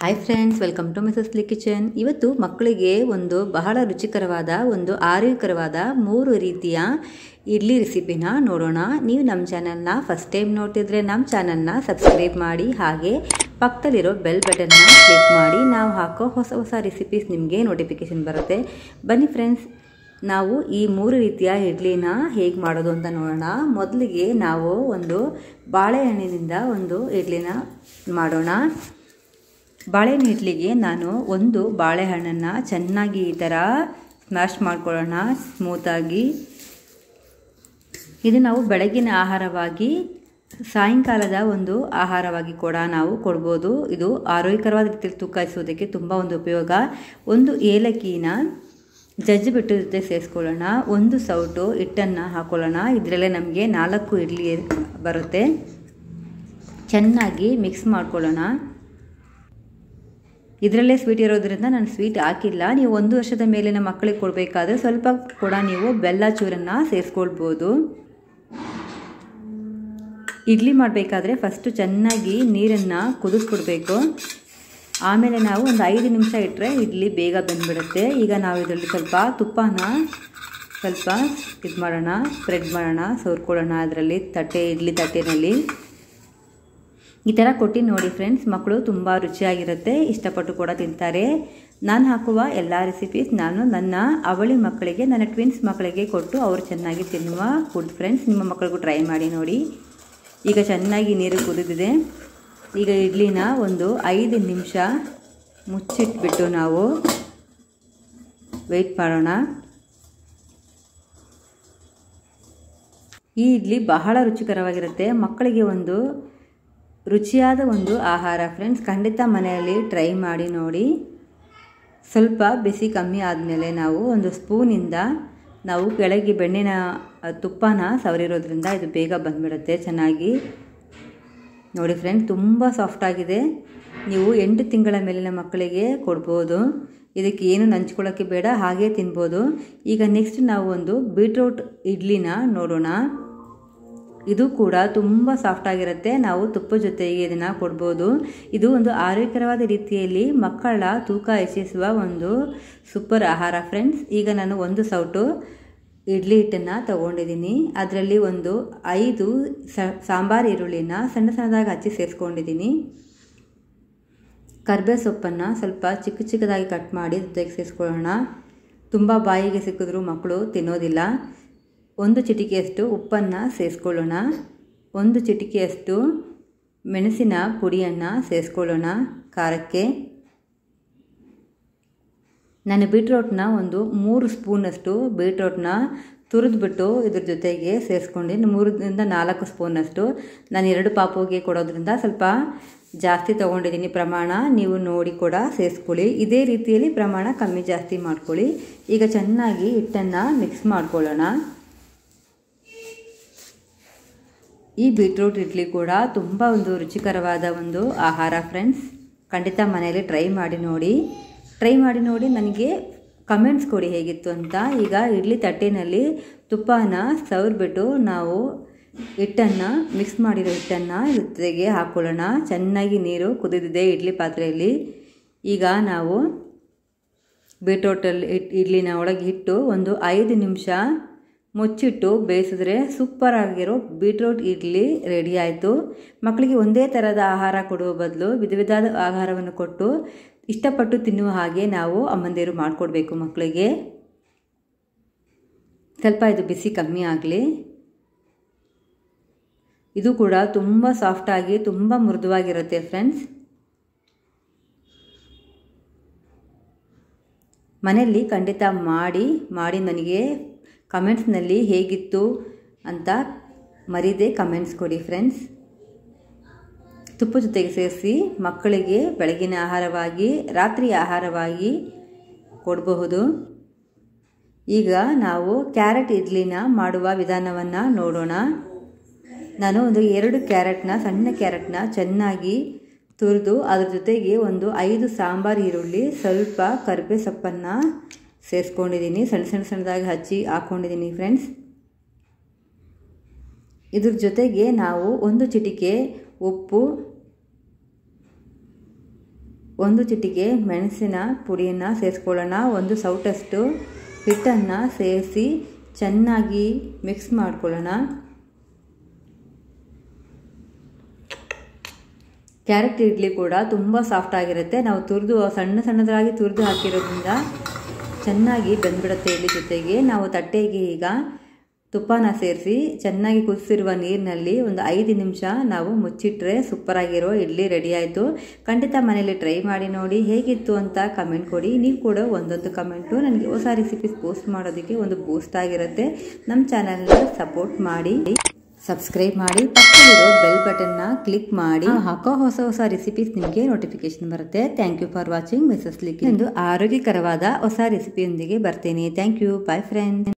hi friends welcome to Mrs ಲಿ kitchen ಇವತ್ತು ಮಕ್ಕಳಿಗೆ ಒಂದು ಬಹಳ ರುಚಿಕರವಾದ ಒಂದು ಆರೋಗ್ಯಕರವಾದ ಮೂರು ರೀತಿಯ ಇಡ್ಲಿ ರೆಸಿಪಿನ ನೋಡೋಣ ನೀವು ನಮ್ಮ ಚಾನಲ್ನ ಫಸ್ಟ್ ಟೈಮ್ ನೋಡ್ತಿದ್ರೆ ನಮ್ಮ ಚಾನಲ್ನ ಸಬ್ಸ್ಕ್ರೈಬ್ ಮಾಡಿ ಹಾಗೆ ಪಕ್ಕದಲ್ಲಿರೋ ಬೆಲ್ ಬಟನ್ನ ಕ್ಲಿಕ್ ಮಾಡಿ ನಾವು ಹಾಕೋ ಹೊಸ ಹೊಸ ರೆಸಿಪೀಸ್ ನಿಮಗೆ ನೋಟಿಫಿಕೇಷನ್ ಬರುತ್ತೆ ಬನ್ನಿ ಫ್ರೆಂಡ್ಸ್ ನಾವು ಈ ಮೂರು ರೀತಿಯ ಇಡ್ಲಿನ ಹೇಗೆ ಮಾಡೋದು ಅಂತ ನೋಡೋಣ ಮೊದಲಿಗೆ ನಾವು ಒಂದು ಬಾಳೆಹಣ್ಣಿನಿಂದ ಒಂದು ಇಡ್ಲಿನ ಮಾಡೋಣ ಬಾಳೆಹಣ್ಣು ಇಡ್ಲಿಗೆ ನಾನು ಒಂದು ಬಾಳೆಹಣ್ಣನ್ನು ಚೆನ್ನಾಗಿ ಈ ಥರ ಸ್ಮ್ಯಾಶ್ ಮಾಡ್ಕೊಳ್ಳೋಣ ಸ್ಮೂತಾಗಿ ಇದು ನಾವು ಬೆಳಗಿನ ಆಹಾರವಾಗಿ ಸಾಯಂಕಾಲದ ಒಂದು ಆಹಾರವಾಗಿ ಕೂಡ ನಾವು ಕೊಡ್ಬೋದು ಇದು ಆರೋಗ್ಯಕರವಾದ ರೀತಿಯಲ್ಲಿ ತೂಕ ಇಸೋದಕ್ಕೆ ತುಂಬ ಒಂದು ಉಪಯೋಗ ಒಂದು ಏಲಕ್ಕಿನ ಜಜ್ಜಿ ಬಿಟ್ಟು ಜೊತೆ ಸೇರಿಸ್ಕೊಳ್ಳೋಣ ಒಂದು ಸೌಟು ಹಿಟ್ಟನ್ನು ಹಾಕೊಳ್ಳೋಣ ಇದರಲ್ಲೇ ನಮಗೆ ನಾಲ್ಕು ಇಡ್ಲಿ ಬರುತ್ತೆ ಚೆನ್ನಾಗಿ ಮಿಕ್ಸ್ ಮಾಡ್ಕೊಳ್ಳೋಣ ಇದರಲ್ಲೇ ಸ್ವೀಟ್ ಇರೋದ್ರಿಂದ ನಾನು ಸ್ವೀಟ್ ಹಾಕಿಲ್ಲ ನೀವು ಒಂದು ವರ್ಷದ ಮೇಲಿನ ಮಕ್ಕಳಿಗೆ ಕೊಡಬೇಕಾದ್ರೆ ಸ್ವಲ್ಪ ಕೂಡ ನೀವು ಬೆಲ್ಲ ಚೂರನ್ನು ಸೇರಿಸ್ಕೊಳ್ಬೋದು ಇಡ್ಲಿ ಮಾಡಬೇಕಾದ್ರೆ ಫಸ್ಟು ಚೆನ್ನಾಗಿ ನೀರನ್ನು ಕುದಿಸ್ಬಿಡ್ಬೇಕು ಆಮೇಲೆ ನಾವು ಒಂದು ಐದು ನಿಮಿಷ ಇಟ್ಟರೆ ಇಡ್ಲಿ ಬೇಗ ಬಂದುಬಿಡುತ್ತೆ ಈಗ ನಾವು ಇದರಲ್ಲಿ ಸ್ವಲ್ಪ ತುಪ್ಪನ ಸ್ವಲ್ಪ ಇದು ಮಾಡೋಣ ಸ್ಪ್ರೆಡ್ ಮಾಡೋಣ ಸೋರ್ಕೊಳ್ಳೋಣ ಅದರಲ್ಲಿ ತಟ್ಟೆ ಇಡ್ಲಿ ತಟ್ಟೆನಲ್ಲಿ ಈ ಥರ ಕೊಟ್ಟು ನೋಡಿ ಫ್ರೆಂಡ್ಸ್ ಮಕ್ಕಳು ತುಂಬ ರುಚಿಯಾಗಿರುತ್ತೆ ಇಷ್ಟಪಟ್ಟು ಕೂಡ ತಿಂತಾರೆ ನಾನು ಹಾಕುವ ಎಲ್ಲ ರೆಸಿಪೀಸ್ ನಾನು ನನ್ನ ಅವಳಿ ಮಕ್ಕಳಿಗೆ ನನ್ನ ಟ್ವಿನ್ಸ್ ಮಕ್ಕಳಿಗೆ ಕೊಟ್ಟು ಅವರು ಚೆನ್ನಾಗಿ ತಿನ್ನುವ ಫುಡ್ ಫ್ರೆಂಡ್ಸ್ ನಿಮ್ಮ ಮಕ್ಕಳಿಗೂ ಟ್ರೈ ಮಾಡಿ ನೋಡಿ ಈಗ ಚೆನ್ನಾಗಿ ನೀರು ಕುದಿದಿದೆ ಈಗ ಇಡ್ಲಿನ ಒಂದು ಐದು ನಿಮಿಷ ಮುಚ್ಚಿಟ್ಬಿಟ್ಟು ನಾವು ವೆಯ್ಟ್ ಮಾಡೋಣ ಈ ಇಡ್ಲಿ ಬಹಳ ರುಚಿಕರವಾಗಿರುತ್ತೆ ಮಕ್ಕಳಿಗೆ ಒಂದು ರುಚಿಯಾದ ಒಂದು ಆಹಾರ ಫ್ರೆಂಡ್ಸ್ ಖಂಡಿತ ಮನೆಯಲ್ಲಿ ಟ್ರೈ ಮಾಡಿ ನೋಡಿ ಸ್ವಲ್ಪ ಬಿಸಿ ಕಮ್ಮಿ ಆದಮೇಲೆ ನಾವು ಒಂದು ಸ್ಪೂನಿಂದ ನಾವು ಕೆಳಗೆ ಬೆಣ್ಣಿನ ತುಪ್ಪನ ಸವರಿರೋದ್ರಿಂದ ಇದು ಬೇಗ ಬಂದುಬಿಡುತ್ತೆ ಚೆನ್ನಾಗಿ ನೋಡಿ ಫ್ರೆಂಡ್ಸ್ ತುಂಬ ಸಾಫ್ಟಾಗಿದೆ ನೀವು ಎಂಟು ತಿಂಗಳ ಮೇಲಿನ ಮಕ್ಕಳಿಗೆ ಕೊಡ್ಬೋದು ಇದಕ್ಕೆ ಏನು ನಂಚ್ಕೊಳ್ಳೋಕ್ಕೆ ಬೇಡ ಹಾಗೇ ತಿನ್ಬೋದು ಈಗ ನೆಕ್ಸ್ಟ್ ನಾವು ಒಂದು ಬೀಟ್ರೂಟ್ ಇಡ್ಲಿನ ನೋಡೋಣ ಇದು ಕೂಡ ತುಂಬ ಸಾಫ್ಟಾಗಿರುತ್ತೆ ನಾವು ತುಪ್ಪ ಜೊತೆಗೆ ಇದನ್ನು ಕೊಡ್ಬೋದು ಇದು ಒಂದು ಆರೋಗ್ಯಕರವಾದ ರೀತಿಯಲ್ಲಿ ಮಕ್ಕಳ ತೂಕ ಹೆಚ್ಚಿಸುವ ಒಂದು ಸೂಪರ್ ಆಹಾರ ಫ್ರೆಂಡ್ಸ್ ಈಗ ನಾನು ಒಂದು ಸೌಟು ಇಡ್ಲಿ ಹಿಟ್ಟನ್ನು ತಗೊಂಡಿದ್ದೀನಿ ಅದರಲ್ಲಿ ಒಂದು ಐದು ಸಾಂಬಾರು ಈರುಳ್ಳಿನ ಸಣ್ಣ ಸಣ್ಣದಾಗಿ ಹಚ್ಚಿ ಸೇರಿಸ್ಕೊಂಡಿದ್ದೀನಿ ಕರ್ಬೇ ಸೊಪ್ಪನ್ನು ಸ್ವಲ್ಪ ಚಿಕ್ಕ ಚಿಕ್ಕದಾಗಿ ಕಟ್ ಮಾಡಿ ಜೊತೆಗೆ ಸೇರಿಸ್ಕೊಳ್ಳೋಣ ತುಂಬ ಬಾಯಿಗೆ ಸಿಕ್ಕಿದ್ರೂ ಮಕ್ಕಳು ತಿನ್ನೋದಿಲ್ಲ ಒಂದು ಚಿಟಿಕೆಯಷ್ಟು ಉಪ್ಪನ್ನು ಸೇರಿಸ್ಕೊಳ್ಳೋಣ ಒಂದು ಚಿಟಿಕೆಯಷ್ಟು ಮೆಣಸಿನ ಪುಡಿಯನ್ನು ಸೇರಿಸ್ಕೊಳ್ಳೋಣ ಖಾರಕ್ಕೆ ನಾನು ಬೀಟ್ರೋಟ್ನ ಒಂದು ಮೂರು ಸ್ಪೂನಷ್ಟು ಬೀಟ್ರೋಟ್ನ ತುರಿದ್ಬಿಟ್ಟು ಇದ್ರ ಜೊತೆಗೆ ಸೇರಿಸ್ಕೊಂಡು ಮೂರರಿಂದ ನಾಲ್ಕು ಸ್ಪೂನಷ್ಟು ನಾನು ಎರಡು ಪಾಪುಗೆ ಕೊಡೋದ್ರಿಂದ ಸ್ವಲ್ಪ ಜಾಸ್ತಿ ತೊಗೊಂಡಿದ್ದೀನಿ ಪ್ರಮಾಣ ನೀವು ನೋಡಿ ಕೂಡ ಸೇರಿಸ್ಕೊಳ್ಳಿ ಇದೇ ರೀತಿಯಲ್ಲಿ ಪ್ರಮಾಣ ಕಮ್ಮಿ ಜಾಸ್ತಿ ಮಾಡ್ಕೊಳ್ಳಿ ಈಗ ಚೆನ್ನಾಗಿ ಹಿಟ್ಟನ್ನು ಮಿಕ್ಸ್ ಮಾಡ್ಕೊಳ್ಳೋಣ ಈ ಬೀಟ್ರೂಟ್ ಇಡ್ಲಿ ಕೂಡ ತುಂಬ ಒಂದು ರುಚಿಕರವಾದ ಒಂದು ಆಹಾರ ಫ್ರೆಂಡ್ಸ್ ಖಂಡಿತ ಮನೆಯಲ್ಲಿ ಟ್ರೈ ಮಾಡಿ ನೋಡಿ ಟ್ರೈ ಮಾಡಿ ನೋಡಿ ನನಗೆ ಕಮೆಂಟ್ಸ್ ಕೊಡಿ ಹೇಗಿತ್ತು ಅಂತ ಈಗ ಇಡ್ಲಿ ತಟ್ಟೆನಲ್ಲಿ ತುಪ್ಪನ ಸವರ್ಬಿಟ್ಟು ನಾವು ಹಿಟ್ಟನ್ನು ಮಿಕ್ಸ್ ಮಾಡಿರೋ ಹಿಟ್ಟನ್ನು ಜೊತೆಗೆ ಹಾಕ್ಕೊಳ್ಳೋಣ ಚೆನ್ನಾಗಿ ನೀರು ಕುದಿದಿದೆ ಇಡ್ಲಿ ಪಾತ್ರೆಯಲ್ಲಿ ಈಗ ನಾವು ಬೀಟ್ರೋಟಲ್ಲಿ ಇಡ್ಲಿನ ಒಳಗೆ ಇಟ್ಟು ಒಂದು ಐದು ನಿಮಿಷ ಮುಚ್ಚಿಟ್ಟು ಬೇಯಿಸಿದ್ರೆ ಸೂಪರ್ ಆಗಿರೋ ಬೀಟ್ರೂಟ್ ಇಡ್ಲಿ ರೆಡಿ ಆಯಿತು ಮಕ್ಕಳಿಗೆ ಒಂದೇ ಥರದ ಆಹಾರ ಕೊಡುವ ಬದಲು ವಿಧ ವಿಧದ ಆಹಾರವನ್ನು ಕೊಟ್ಟು ಇಷ್ಟಪಟ್ಟು ತಿನ್ನುವ ಹಾಗೆ ನಾವು ಅಮ್ಮಂದಿರು ಮಾಡಿಕೊಡ್ಬೇಕು ಮಕ್ಕಳಿಗೆ ಸ್ವಲ್ಪ ಇದು ಬಿಸಿ ಕಮ್ಮಿ ಆಗಲಿ ಇದು ಕೂಡ ತುಂಬ ಸಾಫ್ಟಾಗಿ ತುಂಬ ಮೃದುವಾಗಿರುತ್ತೆ ಫ್ರೆಂಡ್ಸ್ ಮನೆಯಲ್ಲಿ ಖಂಡಿತ ಮಾಡಿ ಮಾಡಿ ನನಗೆ ಕಮೆಂಟ್ಸ್ನಲ್ಲಿ ಹೇಗಿತ್ತು ಅಂತ ಮರೀದೆ ಕಮೆಂಟ್ಸ್ ಕೊಡಿ ಫ್ರೆಂಡ್ಸ್ ತುಪ್ಪ ಜೊತೆಗೆ ಸೇರಿಸಿ ಮಕ್ಕಳಿಗೆ ಬೆಳಗಿನ ಆಹಾರವಾಗಿ ರಾತ್ರಿ ಆಹಾರವಾಗಿ ಕೊಡಬಹುದು ಈಗ ನಾವು ಕ್ಯಾರೆಟ್ ಇಡ್ಲಿನ ಮಾಡುವ ವಿಧಾನವನ್ನು ನೋಡೋಣ ನಾನು ಒಂದು ಎರಡು ಕ್ಯಾರೆಟ್ನ ಸಣ್ಣ ಕ್ಯಾರೆಟ್ನ ಚೆನ್ನಾಗಿ ತುರಿದು ಅದ್ರ ಜೊತೆಗೆ ಒಂದು ಐದು ಸಾಂಬಾರು ಈರುಳ್ಳಿ ಸ್ವಲ್ಪ ಕರಿಬೇ ಸೊಪ್ಪನ್ನು ಸೇರಿಸ್ಕೊಂಡಿದ್ದೀನಿ ಸಣ್ಣ ಸಣ್ಣ ಸಣ್ಣದಾಗಿ ಹಚ್ಚಿ ಹಾಕ್ಕೊಂಡಿದ್ದೀನಿ ಫ್ರೆಂಡ್ಸ್ ಇದ್ರ ಜೊತೆಗೆ ನಾವು ಒಂದು ಚಿಟಿಕೆ ಉಪ್ಪು ಒಂದು ಚಿಟಿಕೆ ಮೆಣಸಿನ ಪುಡಿಯನ್ನು ಸೇರಿಸ್ಕೊಳ್ಳೋಣ ಒಂದು ಸೌಟಷ್ಟು ಹಿಟ್ಟನ್ನು ಸೇರಿಸಿ ಚೆನ್ನಾಗಿ ಮಿಕ್ಸ್ ಮಾಡ್ಕೊಳ್ಳೋಣ ಕ್ಯಾರೆಟ್ ಇಡ್ಲಿ ಕೂಡ ತುಂಬ ಸಾಫ್ಟ್ ಆಗಿರುತ್ತೆ ನಾವು ತುರಿದು ಸಣ್ಣ ಸಣ್ಣದಾಗಿ ತುರಿದು ಹಾಕಿರೋದ್ರಿಂದ ಚೆನ್ನಾಗಿ ಬೆಂದ್ಬಿಡುತ್ತೆ ಇಡ್ಲಿ ಜೊತೆಗೆ ನಾವು ತಟ್ಟೆಗೆ ಈಗ ತುಪ್ಪನ ಸೇರಿಸಿ ಚೆನ್ನಾಗಿ ಕುದಿಸಿರುವ ನೀರಿನಲ್ಲಿ ಒಂದು ಐದು ನಿಮಿಷ ನಾವು ಮುಚ್ಚಿಟ್ರೆ ಸೂಪರಾಗಿರೋ ಇಡ್ಲಿ ರೆಡಿ ಆಯಿತು ಖಂಡಿತ ಮನೇಲಿ ಟ್ರೈ ಮಾಡಿ ನೋಡಿ ಹೇಗಿತ್ತು ಅಂತ ಕಮೆಂಟ್ ಕೊಡಿ ನೀವು ಕೂಡ ಒಂದೊಂದು ಕಮೆಂಟು ನನಗೆ ಹೊಸ ರೆಸಿಪೀಸ್ ಪೋಸ್ಟ್ ಮಾಡೋದಕ್ಕೆ ಒಂದು ಬೂಸ್ಟ್ ಆಗಿರುತ್ತೆ ನಮ್ಮ ಚಾನಲ್ನ ಸಪೋರ್ಟ್ ಮಾಡಿ ಸಬ್ಸ್ಕ್ರೈಬ್ ಮಾಡಿ ಪಕ್ಕದಲ್ಲಿರೋ ಬೆಲ್ ಬಟನ್ನ ಕ್ಲಿಕ್ ಮಾಡಿ ಹಾಕೋ ಹೊಸ ಹೊಸ ರೆಸಿಪೀಸ್ ನಿಮಗೆ ನೋಟಿಫಿಕೇಶನ್ ಬರುತ್ತೆ thank you for watching Mrs ಲಿಕ್ ಎಂದು ಆರೋಗ್ಯಕರವಾದ ಹೊಸ ರೆಸಿಪಿಯೊಂದಿಗೆ ಬರ್ತೇನೆ ಥ್ಯಾಂಕ್ ಯು ಬಾಯ್ ಫ್ರೆಂಡ್